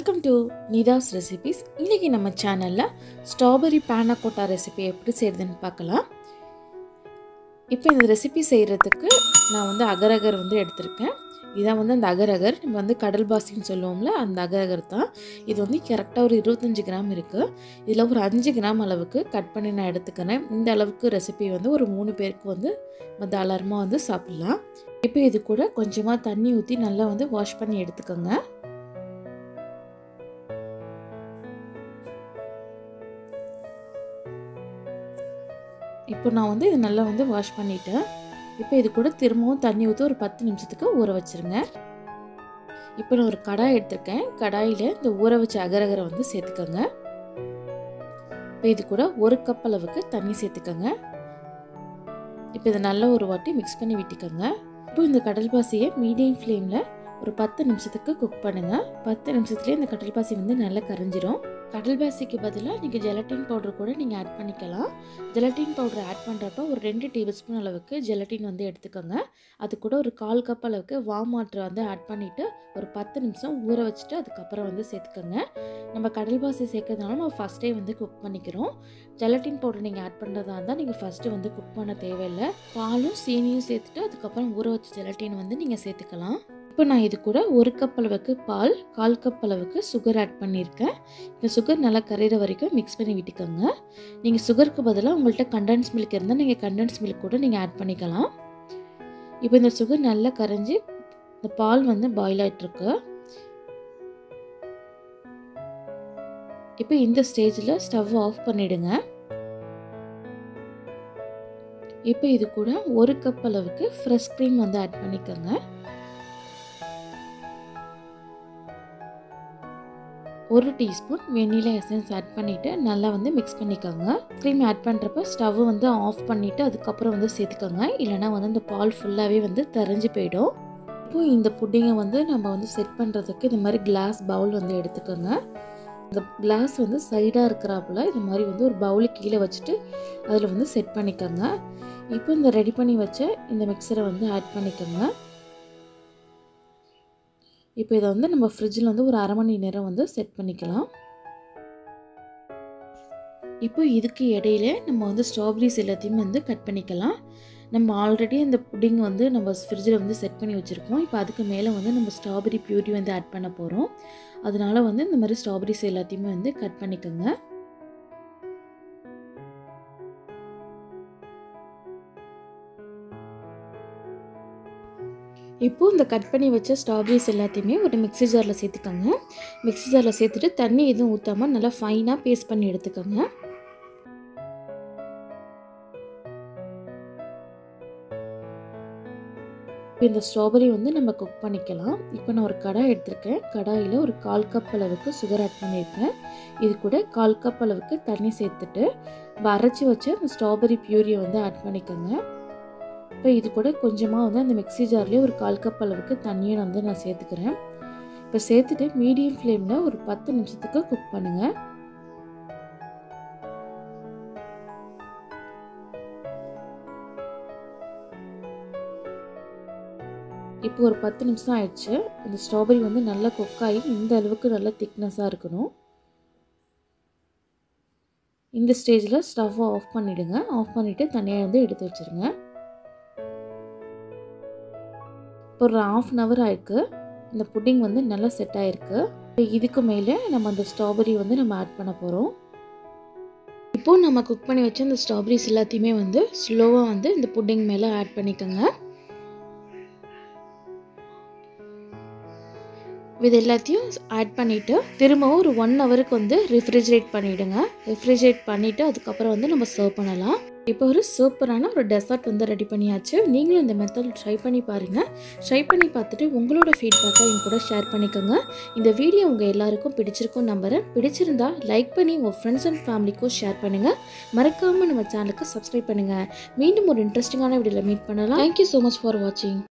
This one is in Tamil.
வெல்கம் டு நிதாஸ் ரெசிபீஸ் இன்றைக்கி நம்ம சேனலில் ஸ்ட்ராபெரி பேனாகோட்டா ரெசிபி எப்படி செய்கிறதுன்னு பார்க்கலாம் இப்போ இந்த ரெசிபி செய்கிறதுக்கு நான் வந்து அகரகர் வந்து எடுத்திருக்கேன் இதான் வந்து அந்த அகரகர் நம்ம வந்து கடல் பாசின்னு சொல்லுவோம்ல அந்த அகரகர் தான் இது வந்து கரெக்டாக ஒரு இருபத்தஞ்சி கிராம் இருக்குது இதில் ஒரு அஞ்சு கிராம் அளவுக்கு கட் பண்ணி நான் எடுத்துக்கிறேன் இந்த அளவுக்கு ரெசிபி வந்து ஒரு மூணு பேருக்கு வந்து தாராளமாக வந்து சாப்பிட்லாம் இப்போ இது கூட கொஞ்சமாக தண்ணி ஊற்றி நல்லா வந்து வாஷ் பண்ணி எடுத்துக்கோங்க இப்போ நான் வந்து இது நல்லா வந்து வாஷ் பண்ணிட்டேன் இப்போ இது கூட திரும்பவும் தண்ணி ஊற்றி ஒரு பத்து நிமிஷத்துக்கு ஊற வச்சுருங்க இப்போ நான் ஒரு கடாய் எடுத்திருக்கேன் கடாயில் இந்த ஊற வச்ச அகரகரை வந்து சேர்த்துக்கோங்க இப்போ இது கூட ஒரு கப் அளவுக்கு தண்ணி சேர்த்துக்கோங்க இப்போ இதை நல்லா ஒரு வாட்டி மிக்ஸ் பண்ணி விட்டுக்கோங்க இப்போ இந்த கடல் பாசியை மீடியம் ஃப்ளேமில் ஒரு பத்து நிமிஷத்துக்கு குக் பண்ணுங்கள் பத்து நிமிஷத்துலேயே இந்த கடல் பாசி வந்து நல்லா கரைஞ்சிரும் கடல் பாசிக்கு பதிலாக நீங்கள் ஜெலட்டின் பவுடர் கூட நீங்கள் ஆட் பண்ணிக்கலாம் ஜெலட்டின் பவுடர் ஆட் பண்ணுறப்ப ஒரு ரெண்டு டேபிள் ஸ்பூன் அளவுக்கு ஜெலட்டின் வந்து எடுத்துக்கோங்க அது கூட ஒரு கால் கப் அளவுக்கு வாம் வாட்டர் வந்து ஆட் பண்ணிவிட்டு ஒரு பத்து நிமிஷம் ஊற வச்சுட்டு அதுக்கப்புறம் வந்து சேர்த்துக்கோங்க நம்ம கடல் பாசி சேர்க்கறதுனால நம்ம ஃபஸ்ட்டே வந்து குக் பண்ணிக்கிறோம் ஜெலட்டின் பவுடர் நீங்கள் ஆட் பண்ணுறதா இருந்தால் நீங்கள் ஃபஸ்ட்டு வந்து குக் பண்ண தேவையில்லை பாலும் சீனியும் சேர்த்துட்டு அதுக்கப்புறம் ஊற வச்ச ஜெலட்டின் வந்து நீங்கள் சேர்த்துக்கலாம் இப்போ நான் இது கூட ஒரு கப் அளவுக்கு பால் கால் கப் அளவுக்கு சுகர் ஆட் பண்ணியிருக்கேன் இந்த சுகர் நல்லா கரையிற வரைக்கும் மிக்ஸ் பண்ணி விட்டுக்கோங்க நீங்கள் சுகருக்கு பதிலாக உங்கள்கிட்ட கண்டென்ஸ் மில்க் இருந்தால் நீங்கள் கண்டென்ஸ் மில்க் கூட நீங்கள் ஆட் பண்ணிக்கலாம் இப்போ இந்த சுகர் நல்லா கரைஞ்சி இந்த பால் வந்து பாயில் ஆகிட்டுருக்கு இப்போ இந்த ஸ்டேஜில் ஸ்டவ் ஆஃப் பண்ணிவிடுங்க இப்போ இது கூட ஒரு கப் அளவுக்கு ஃப்ரெஷ் க்ரீம் வந்து ஆட் பண்ணிக்கோங்க ஒரு டீஸ்பூன் வெண்ணிலா எசன்ஸ் ஆட் பண்ணிவிட்டு நல்லா வந்து மிக்ஸ் பண்ணிக்கோங்க க்ரீம் ஆட் பண்ணுறப்ப ஸ்டவ் வந்து ஆஃப் பண்ணிவிட்டு அதுக்கப்புறம் வந்து சேர்த்துக்கோங்க இல்லைனா வந்து இந்த பால் ஃபுல்லாகவே வந்து தெரிஞ்சு போயிடும் இப்போ இந்த புட்டிங்கை வந்து நம்ம வந்து செட் பண்ணுறதுக்கு இந்த மாதிரி கிளாஸ் பவுல் வந்து எடுத்துக்கோங்க இந்த கிளாஸ் வந்து சைடாக இருக்கிறாப்புல இந்த மாதிரி வந்து ஒரு பவுலு கீழே வச்சுட்டு அதில் வந்து செட் பண்ணிக்கோங்க இப்போ இந்த ரெடி பண்ணி வச்ச இந்த மிக்சரை வந்து ஆட் பண்ணிக்கோங்க இப்போ இதை வந்து நம்ம ஃப்ரிட்ஜில் வந்து ஒரு அரை மணி நேரம் வந்து செட் பண்ணிக்கலாம் இப்போ இதுக்கு இடையில நம்ம வந்து ஸ்ட்ராபெரிஸ் எல்லாத்தையுமே வந்து கட் பண்ணிக்கலாம் நம்ம ஆல்ரெடி இந்த புட்டிங் வந்து நம்ம ஃப்ரிட்ஜில் வந்து செட் பண்ணி வச்சுருக்கோம் இப்போ அதுக்கு மேலே வந்து நம்ம ஸ்ட்ராபெரி பியூரி வந்து ஆட் பண்ண போகிறோம் அதனால வந்து இந்த மாதிரி ஸ்ட்ராபெரிஸ் எல்லாத்தையுமே வந்து கட் பண்ணிக்கோங்க இப்போது இந்த கட் பண்ணி வச்ச ஸ்ட்ராபெரிஸ் எல்லாத்தையுமே ஒரு மிக்ஸி ஜாரில் சேர்த்துக்கோங்க மிக்ஸி ஜாரில் சேர்த்துட்டு தண்ணி எதுவும் ஊற்றாமல் நல்லா ஃபைனாக பேஸ்ட் பண்ணி எடுத்துக்கோங்க இப்போ இந்த ஸ்ட்ராபெரி வந்து நம்ம குக் பண்ணிக்கலாம் இப்போ நான் ஒரு கடாய் எடுத்திருக்கேன் கடாயில் ஒரு கால் கப் அளவுக்கு சுகர் ஆட் பண்ணியிருக்கேன் இது கூட கால் கப் அளவுக்கு தண்ணி சேர்த்துட்டு அரைச்சி வச்ச அந்த ஸ்ட்ராபெரி பியூரியை வந்து ஆட் பண்ணிக்கோங்க இப்போ இது கூட கொஞ்சமாக வந்து அந்த மிக்ஸி ஜார்லேயே ஒரு கால் கப் அளவுக்கு தண்ணியை வந்து நான் சேர்த்துக்கிறேன் இப்போ சேர்த்துட்டு மீடியம் ஃப்ளேமில் ஒரு பத்து நிமிஷத்துக்கு குக் பண்ணுங்கள் இப்போ ஒரு பத்து நிமிஷம் ஆயிடுச்சு இந்த ஸ்ட்ராபெரி வந்து நல்லா குக்காகி இந்த அளவுக்கு நல்லா திக்னஸாக இருக்கணும் இந்த ஸ்டேஜில் ஸ்டவ்வை ஆஃப் பண்ணிவிடுங்க ஆஃப் பண்ணிவிட்டு தனியாக வந்து எடுத்து வச்சுருங்க இப்போ ஒரு ஆஃப் அன் ஹவர் ஆயிருக்கு இந்த புட்டிங் வந்து நல்லா செட் ஆகிருக்கு இப்போ இதுக்கு மேலே நம்ம அந்த ஸ்ட்ராபெரி வந்து நம்ம ஆட் பண்ண போகிறோம் இப்போது நம்ம குக் பண்ணி வச்ச இந்த ஸ்ட்ராபெரிஸ் எல்லாத்தையுமே வந்து ஸ்லோவாக வந்து இந்த புட்டிங் மேலே ஆட் பண்ணிக்கோங்க இது எல்லாத்தையும் ஆட் பண்ணிவிட்டு திரும்பவும் ஒரு ஒன் ஹவருக்கு வந்து ரெஃப்ரிஜரேட் பண்ணிவிடுங்க ரெஃப்ரிஜரேட் பண்ணிவிட்டு அதுக்கப்புறம் வந்து நம்ம சர்வ் பண்ணலாம் இப்போ ஒரு சூப்பரான ஒரு டெசர்ட் வந்து ரெடி பண்ணியாச்சு நீங்களும் இந்த மெத்தட் ட்ரை பண்ணி பாருங்கள் ட்ரை பண்ணி பார்த்துட்டு உங்களோட ஃபீட்பேக்கை என் கூட ஷேர் பண்ணிக்கோங்க இந்த வீடியோ உங்கள் எல்லாருக்கும் பிடிச்சிருக்கும் நம்புகிறேன் பிடிச்சிருந்தா லைக் பண்ணி உங்கள் ஃப்ரெண்ட்ஸ் அண்ட் ஃபேமிலிக்கும் ஷேர் பண்ணுங்கள் மறக்காமல் நம்ம சேனலுக்கு சப்ஸ்கிரைப் பண்ணுங்கள் மீண்டும் ஒரு இன்ட்ரெஸ்டிங்கான வீடியோவில் மீட் பண்ணலாம் தேங்க்யூ ஸோ மச் ஃபார் வாட்சிங்